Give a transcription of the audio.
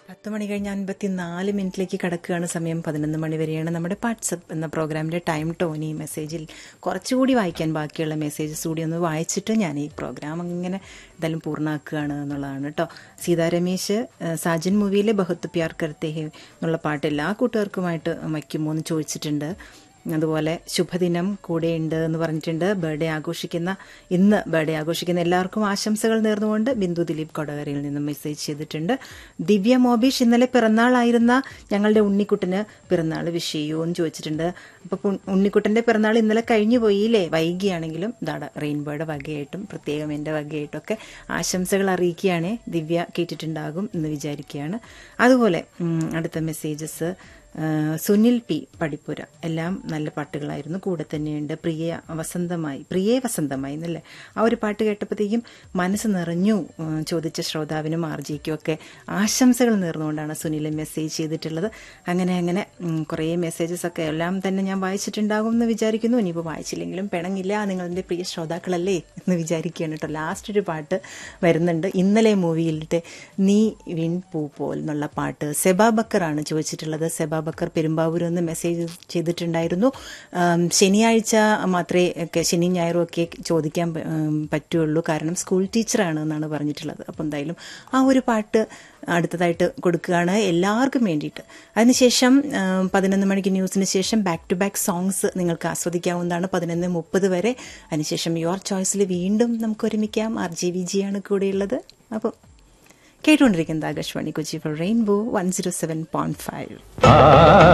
പത്ത് മണി കഴിഞ്ഞ് അൻപത്തിനാല് മിനിറ്റിലേക്ക് കടക്കുകയാണ് സമയം പതിനൊന്ന് മണി വരെയാണ് നമ്മുടെ വാട്സപ്പ് എന്ന പ്രോഗ്രാമിന്റെ ടൈം ടോണി മെസ്സേജിൽ കുറച്ചുകൂടി വായിക്കാൻ ബാക്കിയുള്ള മെസ്സേജസ് കൂടി ഒന്ന് വായിച്ചിട്ട് ഞാൻ ഈ പ്രോഗ്രാം അങ്ങനെ എന്തായാലും പൂർണ്ണമാക്കുകയാണ് എന്നുള്ളതാണ് കേട്ടോ സീതാ രമേശ് ഏഹ്, സാജൻ മൂവിയിലെ ബഹുത്ത് പ്യാർ കർത്തേ ഹെ എന്നുള്ള പാട്ട് എല്ലാ കൂട്ടുകാർക്കുമായിട്ട് വയ്ക്കുമോ എന്ന് ചോദിച്ചിട്ടുണ്ട് അതുപോലെ ശുഭദിനം കൂടെയുണ്ട് എന്ന് പറഞ്ഞിട്ടുണ്ട് ബർത്ത്ഡേ ആഘോഷിക്കുന്ന ഇന്ന് ബർത്ത്ഡേ ആഘോഷിക്കുന്ന എല്ലാവർക്കും ആശംസകൾ നേർന്നുകൊണ്ട് ബിന്ദു ദിലീപ് കൊടകരയിൽ നിന്നും മെസ്സേജ് ചെയ്തിട്ടുണ്ട് ദിവ്യ മോബീഷ് ഇന്നലെ പിറന്നാളായിരുന്ന ഞങ്ങളുടെ ഉണ്ണിക്കുട്ടന് പിറന്നാൾ വിഷ് ചെയ്യൂ എന്ന് ചോദിച്ചിട്ടുണ്ട് അപ്പൊ പു- ഉണ്ണിക്കുട്ടന്റെ പിറന്നാൾ ഇന്നലെ കഴിഞ്ഞു പോയില്ലേ വൈകിയാണെങ്കിലും ഇതാണ് റെയിൻബോയുടെ വകയായിട്ടും പ്രത്യേകം എന്റെ വകയായിട്ടും ഒക്കെ ആശംസകൾ അറിയിക്കുകയാണ് ദിവ്യ കേട്ടിട്ടുണ്ടാകും എന്ന് വിചാരിക്കുകയാണ് അതുപോലെ ഉം, അടുത്ത മെസ്സേജസ് ആ, സുനിൽ പി പടിപ്പുര എല്ലാം നല്ല പാട്ടുകളായിരുന്നു കൂടെ തന്നെയുണ്ട് പ്രിയ വസന്തമായി പ്രിയേ വസന്തമായി എന്നല്ലേ ആ ഒരു പാട്ട് കേട്ടപ്പോഴത്തേക്കും മനസ്സ് നിറഞ്ഞു ഉം, ചോദിച്ച ശ്രോതാവിനും ആർജിക്കും ഒക്കെ ആശംസകൾ നേർന്നുകൊണ്ടാണ് സുനിൽ മെസ്സേജ് ചെയ്തിട്ടുള്ളത് അങ്ങനെ അങ്ങനെ ഉം, കുറേ മെസ്സേജസ് ഒക്കെ എല്ലാം തന്നെ ഞാൻ വായിച്ചിട്ടുണ്ടാകും എന്ന് വിചാരിക്കുന്നു ഇനിയിപ്പോൾ വായിച്ചില്ലെങ്കിലും പിണങ്ങില്ല നിങ്ങളുടെ പ്രിയ ശ്രോതാക്കളല്ലേ എന്ന് വിചാരിക്കുകയാണ് കേട്ടോ ലാസ്റ്റ് ഒരു പാട്ട് വരുന്നുണ്ട് ഇന്നലെ മൂവിയിലത്തെ നീ വിൻ പൂ പോൽ എന്നുള്ള പാട്ട് സെബാ ബക്കറാണ് ചോദിച്ചിട്ടുള്ളത് സെബാ ബക്കർ പെരുമ്പാവൂരിൽ നിന്ന് മെസ്സേജ് ചെയ്തിട്ടുണ്ടായിരുന്നു ആം, ശനിയാഴ്ച മാത്രമേ ഒക്കെ ശനി ഞായറും ഒക്കെ ചോദിക്കാൻ പ- ഉം, പറ്റുള്ളൂ കാരണം സ്കൂൾ ടീച്ചറാണ് എന്നാണ് പറഞ്ഞിട്ടുള്ളത് അപ്പം എന്തായാലും ആ ഒരു പാട്ട് അടുത്തതായിട്ട് കൊടുക്കുകയാണ് എല്ലാവർക്കും വേണ്ടിയിട്ട് അതിനുശേഷം ആം, പതിനൊന്ന് മണിക്ക് ന്യൂസിന് ശേഷം ബാക്ക് ടു ബാക്ക് സോങ്സ് നിങ്ങൾക്ക് ആസ്വദിക്കാവുന്നതാണ് പതിനൊന്ന് മുപ്പത് വരെ അതിനുശേഷം യുവർ ചോയ്സിൽ വീണ്ടും നമുക്ക് ഒരുമിക്കാം ആർ ജെ വി ജി ആണ് കൂടെയുള്ളത് അപ്പോൾ കേട്ടുകൊണ്ടിരിക്കുന്നത് Akashvani Kochi for rainbow one zero seven point five